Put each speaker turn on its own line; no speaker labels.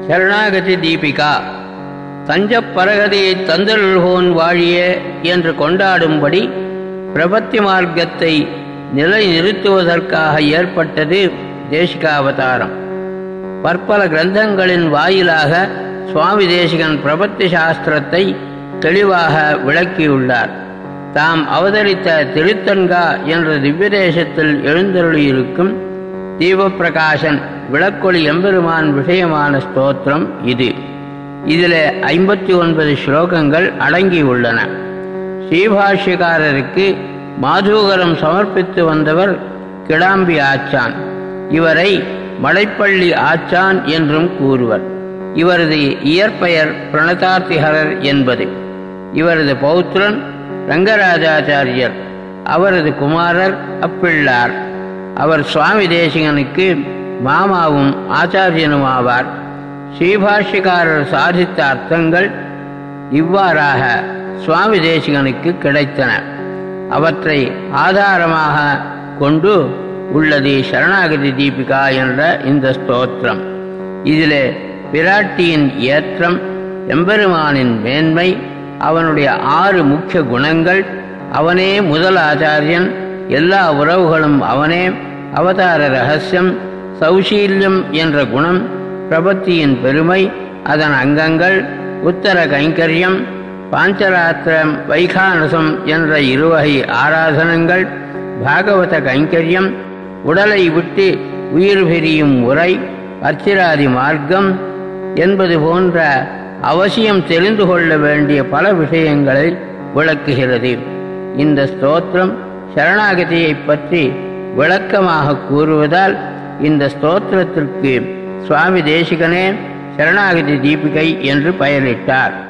சரணாகதி தீபிகா தஞ்சப் பரகதியை தந்தருள்கோன் வாழிய என்று கொண்டாடும்படி பிரபத்தி மார்க்கத்தை நிலைநிறுத்துவதற்காக ஏற்பட்டது தேசிகாவதாரம் பற்பல கிரந்தங்களின் வாயிலாக சுவாமி தேசிகன் பிரபத்தி சாஸ்திரத்தை தெளிவாக விளக்கியுள்ளார் தாம் அவதரித்த திருத்தன்கா என்ற திவ்யதேசத்தில் எழுந்தருளியிருக்கும் தீபப்பிரகாசன் விளக்கொளி எம்பெருமான் விஷயமான ஸ்தோத்திரம் இது இதில் ஐம்பத்தி ஒன்பது ஸ்லோகங்கள் அடங்கியுள்ளன ஸ்ரீபாஷ்யக்காரருக்கு மாதூகரம் சமர்ப்பித்து வந்தவர் கிடாம்பி ஆச்சான் இவரை மலைப்பள்ளி ஆச்சான் என்றும் கூறுவர் இவரது இயற்பெயர் பிரணதார்த்திகரர் என்பது இவரது பௌத்திரன் ரங்கராஜாச்சாரியர் அவரது குமாரர் அப்பிள்ளார் அவர் சுவாமி தேசிகனுக்கு மாமாவும் ஆச்சாரியனும் ஆவார் ஸ்ரீபாஷ்யக்காரர் சாதித்த அர்த்தங்கள் இவ்வாறாக சுவாமி தேசிகனுக்கு கிடைத்தன அவற்றை ஆதாரமாக கொண்டு உள்ளது சரணாகதி தீபிகா என்ற இந்த ஸ்தோத்திரம் இதிலே பிராட்டியின் ஏற்றம் எம்பெருமானின் மேன்மை அவனுடைய ஆறு முக்கிய குணங்கள் அவனே முதல் ஆச்சாரியன் எல்லா உறவுகளும் அவனே அவதார ரகசியம் சௌசீல்யம் என்ற குணம் பிரபத்தியின் பெருமை அதன் அங்கங்கள் உத்தர கைங்கரியம் பாஞ்சராத்திரம் வைகானசம் என்ற இருவகை ஆராதனங்கள் பாகவத கைங்கரியம் உடலை விட்டு உயிர் பிரியும் முறை அர்ச்சிராதி மார்க்கம் என்பது போன்ற அவசியம் தெரிந்து கொள்ள வேண்டிய பல விஷயங்களை விளக்குகிறது இந்த ஸ்தோத்திரம் சரணாகதியை பற்றி விளக்கமாக கூறுவதால் இந்த ஸ்தோத்திரத்திற்கு சுவாமி தேசிகனே சரணாகதி தீபிகை என்று பெயரிட்டார்